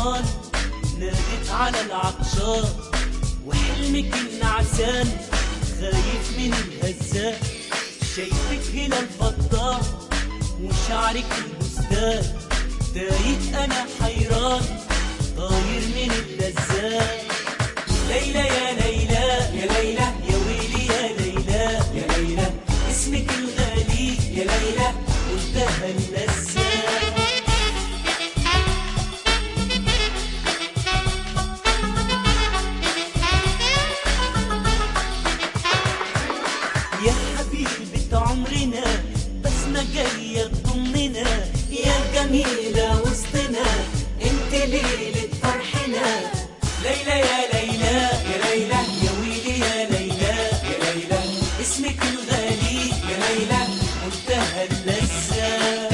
حيران نادت على العطشان وحلمك النعسان خايف من الهزاء شايفك هنا الفضاء وشعرك البستان تايه انا حيران طاير من اللذات ليلى يا ليلى يا ليلى يا ويلي يا ليلى يا ليلى اسمك الغالي يا ليلى منتهى اللذات يا حبيبة عمرنا بسمة جاية تضمنا يا جميلة وسطنا انت ليلة فرحنا ليلى يا ليلى يا ليلى يا ويلي يا ليلى يا ليلى اسمك الغالي يا ليلى منتهى اللذات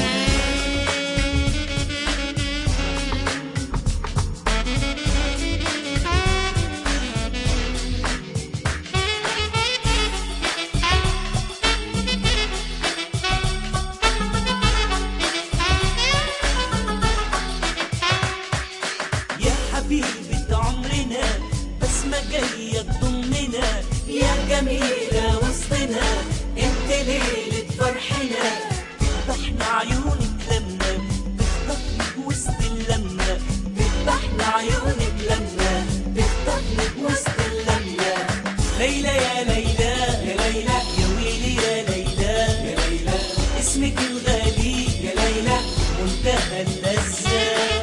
يا حبيبة عمرنا بسمة جاية تضمنا يا جميلة وسطنا انت ليلة فرحنا تذبحنا عيونك لما تخطفني بوسط اللمة تذبحنا عيونك لما تخطفني بوسط اللمة ليلى يا ليلى يا ليلى يا ويلي يا ليلى يا ليلى اسمك الغالي يا ليلى منتهى اللذات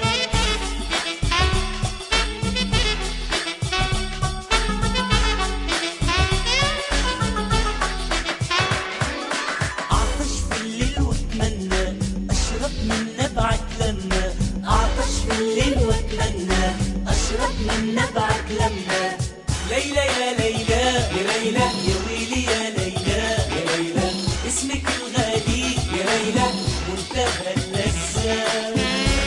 عطش في الليل واتمنى اشرب من نبعك لما عطش في الليل واتمنى اشرب من نبعك لما ليلى يا ليلى يا ليلى يا ويلي يا ليلى يا ليلى اسمك الغالي يا ليلى منتهى اللذات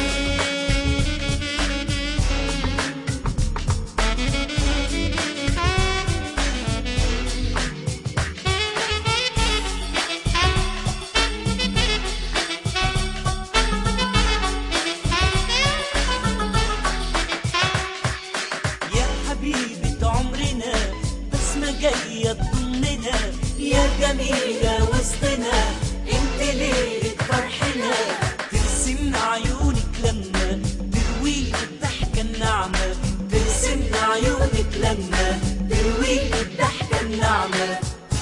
يا حبيبة عمرنا بسمة جاية تضمنا يا جميلة وسطنا انت ليلة فرحنا ترسمنا عيونك لما تروي الضحكة الناعمة ترسمنا عيونك لما تروي الضحكة الناعمة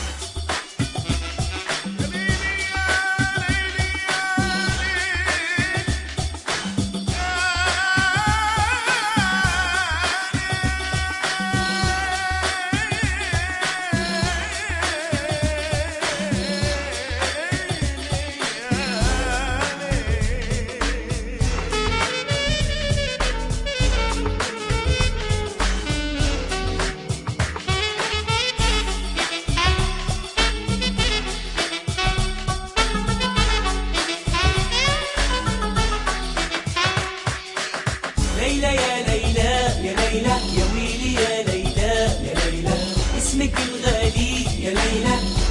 ليلى يا ليلى يا ليلى يا ويلي يا ليلى يا ليلى اسمك الغالي يا ليلى